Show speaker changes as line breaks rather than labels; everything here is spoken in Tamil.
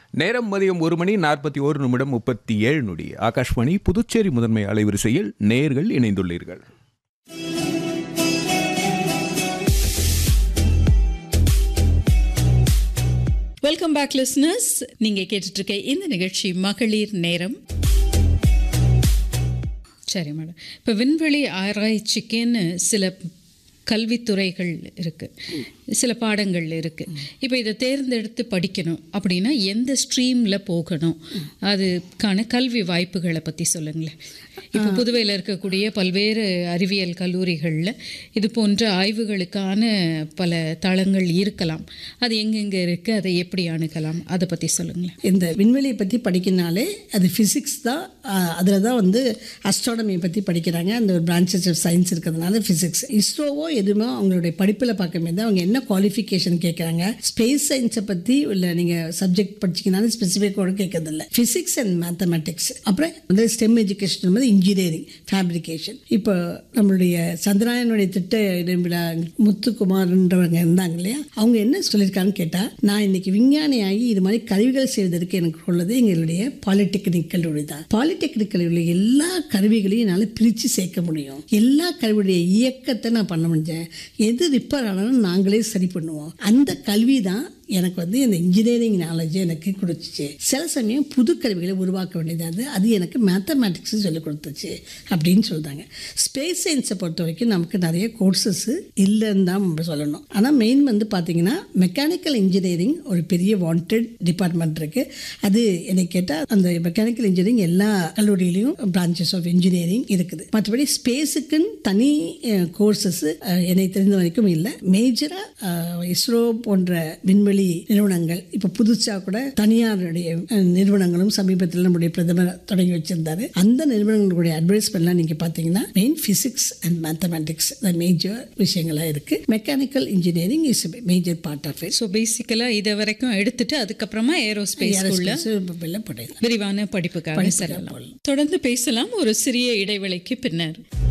நேரம் மதியம் ஒரு மணி நாற்பத்தி ஒரு நிமிடம் முப்பத்தி ஏழு நொடி ஆகாஷ்வாணி புதுச்சேரி முதன்மை அலைவரிசையில் நேர்கள் இணைந்துள்ளீர்கள்
வெல்கம் பேக் லிஸ்னர்ஸ் நீங்க கேட்டுட்டு இருக்க இந்த நிகழ்ச்சி மகளிர் நேரம் சரி மேடம் இப்போ விண்வெளி ஆராய்ச்சிக்குன்னு சில கல்வித்துறைகள் இருக்கு சில பாடங்கள் இருக்கு இப்போ இதை தேர்ந்தெடுத்து படிக்கணும் அப்படின்னா எந்த ஸ்ட்ரீம்ல போகணும் அதுக்கான கல்வி வாய்ப்புகளை பத்தி சொல்லுங்களேன் இப்போ புதுவையில் இருக்கக்கூடிய பல்வேறு அறிவியல் கல்லூரிகளில் இது போன்ற ஆய்வுகளுக்கான பல தளங்கள் இருக்கலாம் அது எங்கெங்க இருக்கு அதை எப்படி அணுகலாம் அதை பத்தி சொல்லுங்களேன்
இந்த விண்வெளியை பற்றி படிக்கினாலே அது ஃபிசிக்ஸ் தான் அதில் தான் வந்து அஸ்ட்ரானமியை பற்றி படிக்கிறாங்க அந்த ஒரு பிரான்ச்சஸ் ஆஃப் சயின்ஸ் இருக்கிறதுனால ஃபிசிக்ஸ் இஸ்ரோவோ எதுவுமே அவங்களுடைய படிப்பில் பார்க்கும்போது அவங்க என்ன குவாலிஃபிகேஷன் கேட்குறாங்க ஸ்பேஸ் சயின்ஸை பற்றி இல்லை நீங்கள் சப்ஜெக்ட் படிச்சிங்கனாலும் ஸ்பெசிஃபிக்கோட கேட்கறதில்ல ஃபிசிக்ஸ் அண்ட் மேத்தமெட்டிக்ஸ் அப்புறம் வந்து ஸ்டெம் எஜுகேஷன் வந்து இன்ஜினியரிங் ஃபேப்ரிகேஷன் இப்போ நம்மளுடைய சந்திராயனுடைய திட்ட விழா முத்துக்குமார்ன்றவங்க இருந்தாங்க இல்லையா அவங்க என்ன சொல்லியிருக்காங்கன்னு கேட்டால் நான் இன்னைக்கு விஞ்ஞானி ஆகி இது மாதிரி கருவிகள் செய்வதற்கு எனக்கு உள்ளது எங்களுடைய பாலிடெக்னிக் கல்லூரி தான் பாலிடெக்னிக் கல்லூரியில் எல்லா கருவிகளையும் என்னால் பிரித்து சேர்க்க முடியும் எல்லா கருவியுடைய இயக்கத்தை நான் பண்ண முடிஞ்சேன் எது ரிப்பேர் ஆனாலும் நாங்களே சரி பண்ணுவோம் அந்த கல்வி தான் எனக்கு வந்து இந்த இன்ஜினியரிங் நாலேஜ் எனக்கு கொடுத்துச்சு சில சமயம் புது கருவிகளை உருவாக்க வேண்டியது அது எனக்கு மேத்தமேட்டிக்ஸ் சொல்லிக் கொடுத்துச்சு அப்படின்னு சொல்கிறாங்க ஸ்பேஸ் சயின்ஸை பொறுத்த வரைக்கும் நமக்கு நிறைய கோர்சஸ் இல்லைன்னு தான் நம்ம சொல்லணும் ஆனால் மெயின் வந்து பார்த்தீங்கன்னா மெக்கானிக்கல் இன்ஜினியரிங் ஒரு பெரிய வாண்டட் டிபார்ட்மெண்ட் இருக்குது அது என்னை கேட்டால் அந்த மெக்கானிக்கல் இன்ஜினியரிங் எல்லா கல்லூரியிலையும் பிரான்ச்சஸ் ஆஃப் இன்ஜினியரிங் இருக்குது மற்றபடி ஸ்பேஸுக்குன்னு தனி கோர்சஸ் என்னை தெரிந்த வரைக்கும் இல்லை மேஜராக இஸ்ரோ போன்ற விண்வெளி நிறுவனங்கள் இப்போ புதுசா கூட தனியாருடைய அஹ், நிறுவனங்களும் சமீபத்தில் நம்முடைய பிரதமர் தொடங்கி வச்சிருந்தாரு அந்த நிறுவனங்களுடைய அட்வைஸ்மெண்ட்லாம் நீங்க பார்த்தீங்கன்னா main physics and mathematics the major விஷயங்களா இருக்கு mechanical engineering is major part of it
so பேசிக்கலாக இதை வரைக்கும் எடுத்துட்டு அதுக்கப்புறமா ஏரோஸ்பேஸ்க்குள்ள
போயிடலாம்
விரிவான படிப்புக்காக செல்லலாம் தொடர்ந்து பேசலாம் ஒரு சிறிய இடைவேளைக்கு பின்னர்